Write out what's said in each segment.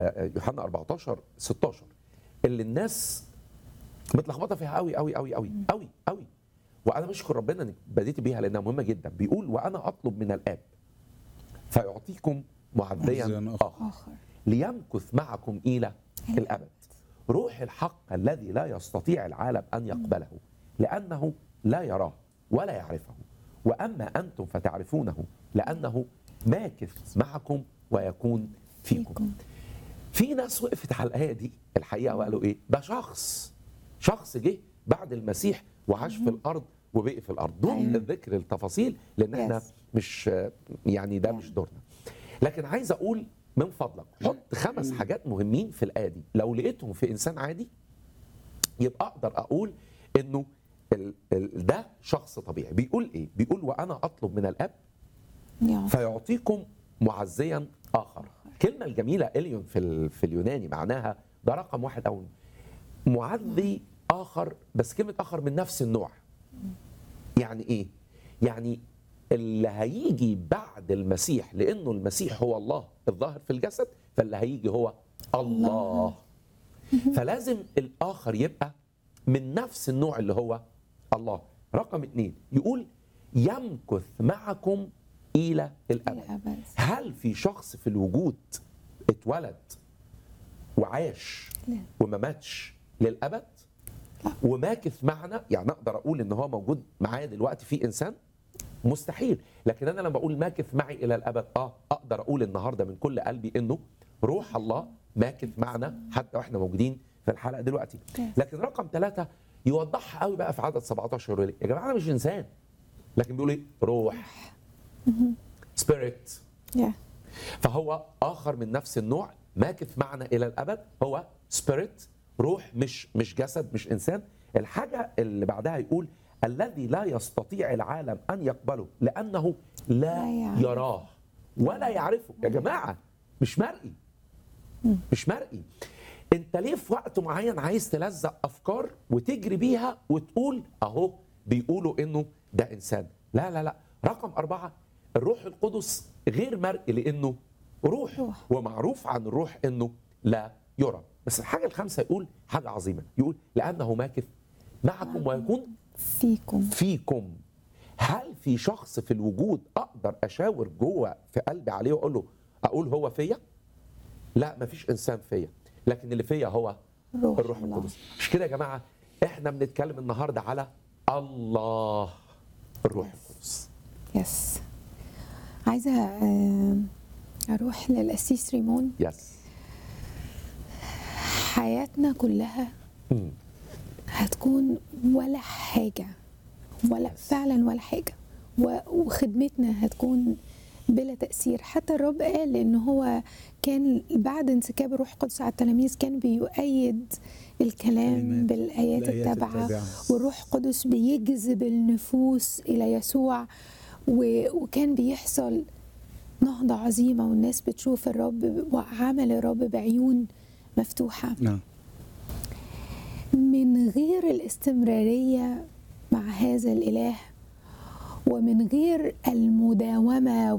يوحنا 14 16 اللي الناس متلخبطه فيها قوي قوي قوي قوي قوي قوي وانا بشكر ربنا انك بديت بيها لانها مهمه جدا بيقول وانا اطلب من الاب فيعطيكم معديا معزياً آخر. اخر آخر ليمكث معكم الى الابد روح الحق الذي لا يستطيع العالم ان يقبله لانه لا يراه ولا يعرفه واما انتم فتعرفونه لانه ماكث معكم ويكون فيكم فيكم في ناس وقفت على الايه دي الحقيقه وقالوا ايه ده شخص شخص جه بعد المسيح وعاش في الارض وبقي في الارض دون أيوة. ذكر التفاصيل لان احنا Yes. مش يعني ده مش دورنا لكن عايز اقول من فضلك حط خمس حاجات مهمين في الايه دي لو لقيتهم في انسان عادي يبقى اقدر اقول انه ال ال ده شخص طبيعي بيقول ايه بيقول وانا اطلب من الاب يا فيعطيكم معزيا اخر الكلمه الجميله اليون في ال- في اليوناني معناها ده رقم واحد او معزي اخر بس كلمه اخر من نفس النوع يعني ايه يعني اللي هيجي بعد المسيح لانه المسيح هو الله الظاهر في الجسد فاللي هيجي هو الله فلازم الاخر يبقى من نفس النوع اللي هو الله رقم اتنين يقول يمكث معكم الى الابد الأبد هل في شخص في الوجود اتولد وعاش لا. وما ماتش للابد لا. وماكث معنا يعني اقدر اقول ان هو موجود معايا دلوقتي في انسان مستحيل لكن انا لما اقول ماكث معي الى الابد اه اقدر اقول النهارده من كل قلبي انه روح الله ماكث معنا حتى واحنا موجودين في الحلقه دلوقتي Yes. لكن رقم ثلاثة يوضحها قوي بقى في عدد 17 يقول إيه؟ يا جماعه انا مش انسان لكن بيقول ايه روح سبيريت يا فهو اخر من نفس النوع ماكث معنا الى الابد هو سبيريت روح مش مش جسد مش انسان الحاجه اللي بعدها يقول الذي لا يستطيع العالم ان يقبله لانه لا لا يعرف. يراه ولا يعرفه يا جماعه مش مرئي مش مرئي انت ليه في وقت معين عايز تلزق افكار وتجري بيها وتقول اهو بيقولوا انه ده انسان لا لا لا رقم أربعة الروح القدس غير مرئي لانه روح روح. ومعروف عن الروح انه لا يرى بس الحاجه الخامسه يقول حاجه عظيمه يقول لانه ماكث معكم ويكون فيكم فيكم هل في شخص في الوجود اقدر اشاور جوه في قلبي عليه واقول له اقول هو فيا لا مفيش انسان فيا لكن اللي فيا هو روح الروح الله. القدس مش كده يا جماعه احنا بنتكلم النهارده على الله الروح القدس يس عايزه آه، اروح للقسيس ريمون يس حياتنا كلها مم. هتكون ولا حاجة ولا فعلا ولا حاجة و- وخدمتنا هتكون بلا تأثير حتى الرب قال إن هو كان بعد انسكاب الروح القدس على التلاميذ كان بيؤيد الكلام كلمات. بالآيات الآيات التابعة التابعة. والروح القدس بيجذب النفوس إلى يسوع و- وكان بيحصل نهضة عظيمة والناس بتشوف الرب وعمل الرب بعيون مفتوحة نعم من غير الاستمرارية مع هذا الإله ومن غير المداومة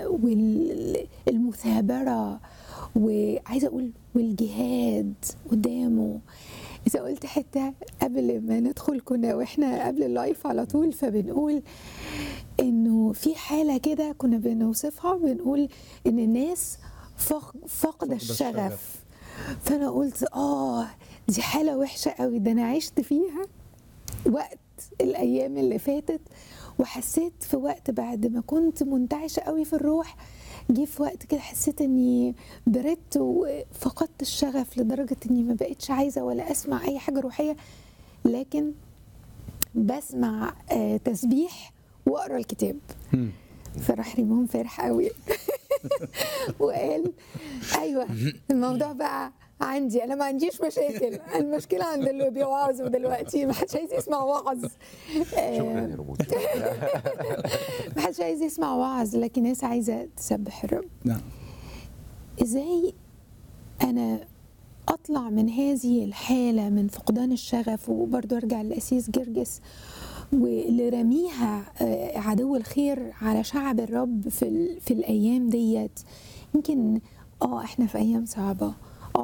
والمثابرة وعايزة أقول والجهاد قدامه إذا قلت حتة قبل ما ندخل كنا وإحنا قبل اللايف على طول فبنقول إنه في حالة كده كنا بنوصفها بنقول إن الناس فق- فاقدة الشغف. الشغف فانا قلت اه دي حاله وحشه قوي ده انا عشت فيها وقت الايام اللي فاتت وحسيت في وقت بعد ما كنت منتعشه قوي في الروح جه في وقت كده حسيت اني بردت وفقدت الشغف لدرجه اني ما بقتش عايزه ولا اسمع اي حاجه روحيه لكن بسمع آه تسبيح واقرا الكتاب مم. فراح ريمون فرح قوي وقال ايوه الموضوع بقى عندي انا ما عنديش مشاكل المشكله عند اللي بيوعظوا دلوقتي ما حدش عايز يسمع وعظ شكرا آه، يا رموز ما حدش عايز يسمع وعظ لكن ناس عايزه تسبح الرب نعم ازاي انا اطلع من هذه الحاله من فقدان الشغف وبرضه ارجع للاسيس جرجس واللي رميها آه، عدو الخير على شعب الرب في ال- في الايام ديت يمكن اه احنا في ايام صعبه